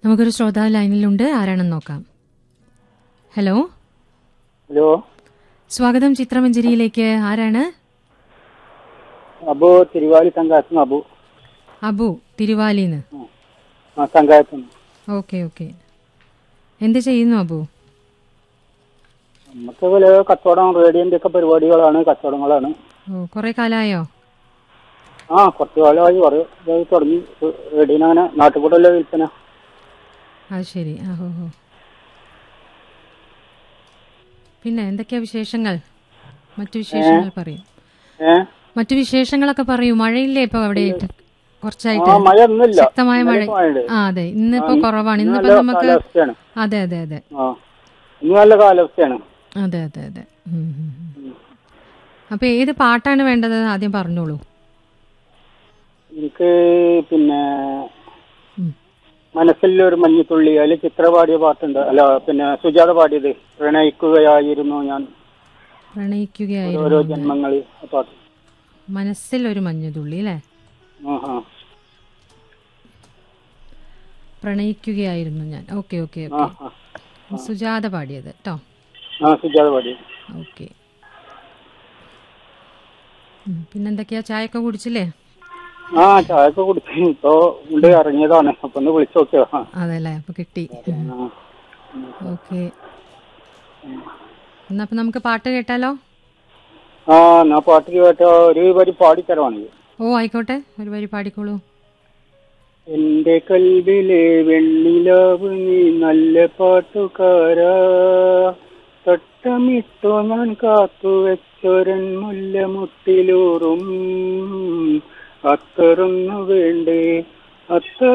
നമുക്കൊരു ശ്രോതാവ് ലൈനിലുണ്ട് ആരാണെന്ന് നോക്കാം ഹലോ ഹലോ സ്വാഗതം ചിത്രമഞ്ജരിയിലേക്ക് ആരാണ് അബു തിരുവാലി സംഘായത്ത് അബു അബു തിരുവാലിന്ന് ആ സംഘായത്ത് ഓക്കെ ഓക്കെ എന്ത് ചെയ്യുന്നു അബു നമുക്ക് പല കച്ചവടം റേഡിയോന്റെ ഒക്കെ പരിപാടികളാണ് കച്ചവടങ്ങളാണ് ഓ കുറെ കാലായോ ആ കുറച്ച് കാലമായി കുറെ ഇതായി തുടങ്ങി റേഡിയോന് അങ്ങനെ നാട്ടുകൂടല്ല വിൽപ്പന അത് ശരി ആ ഹോ ഹോ പിന്നെ എന്തൊക്കെയാ വിശേഷങ്ങൾ മറ്റു വിശേഷങ്ങൾ പറയും ഏ മറ്റു വിശേഷങ്ങളൊക്കെ പറയൂ മഴയില്ലേ ഇപ്പൊ അവിടെ ആ കുറച്ചായിട്ട് മഴ ഒന്നുമില്ല ശക്തമായ മഴ ഇന്നലെ മഴയുണ്ട്. ആ അതെ ഇന്നിപ്പോ കുറവാണ് ഇന്ന് ഇന്നിപ്പോ നല്ല നമുക്ക് കാലാവസ്ഥയാണ് അതെ അതെ അതെ ആ ഇന്ന് നല്ല കാലാവസ്ഥയാണ് അതെ അതെ അതെ ഉം, ഉം, ഉം. അപ്പൊ ഏത് പാട്ടാണ് വേണ്ടത് ആദ്യം പറഞ്ഞോളൂ എനിക്ക് പിന്നെ ഉം. മനസ്സിൽ ഒരു മഞ്ഞത്തുള്ളി അതിൽ ചിത്ര പാടിയ പാട്ടുണ്ട് അല്ല പിന്നെ സുജാത പാടിയത് പ്രണയിക്കുകയായിരുന്നു ഞാൻ ഓരോ പ്രണയിക്കുകയായിരുന്നു ജന്മങ്ങളിൽ ആ പാട്ട് മനസ്സിൽ ഒരു മഞ്ഞുതുള്ളി അല്ലേ ആ ആ പ്രണയിക്കുകയായിരുന്നു ഞാൻ ഓക്കെ ഓക്കെ ആ ഓക്കെ ആ സുജാത പാടിയത് കേട്ടോ ആ സുജാത പാടിയത് ഓക്കെ പിന്നെന്തൊക്കെയാ ചായയൊക്കെ കുടിച്ചില്ലേ ആ ചായയൊക്കെ കുടിച്ചു ഇപ്പൊ ഉണ്ട് ഇറങ്ങിയതാണ് അപ്പൊ ഒന്ന് വിളിച്ചു നോക്കിയതാ അതല്ലേ അപ്പൊ കിട്ടി ആ. ഓക്കെ എന്നാ അപ്പൊ നമുക്ക് പാട്ട് കേട്ടാലോ ആ എന്നാ പാട്ട് കേട്ട ഒരു വരി പാടിത്തരവാണെങ്കിൽ ഓ ആയിക്കോട്ടെ ഒരു വരി പാടിക്കോളൂ എന്റെ കൽവിലെ വെണ്ണിലാവ് നീ നല്ല പാട്ടുകാരാ തട്ടമിട്ടോ ഞാൻ കാത്തു വെച്ചൊരൻ മുല്ലമുട്ടിലൂറും അത്തറൊന്നു വേണ്ടേ അത്ത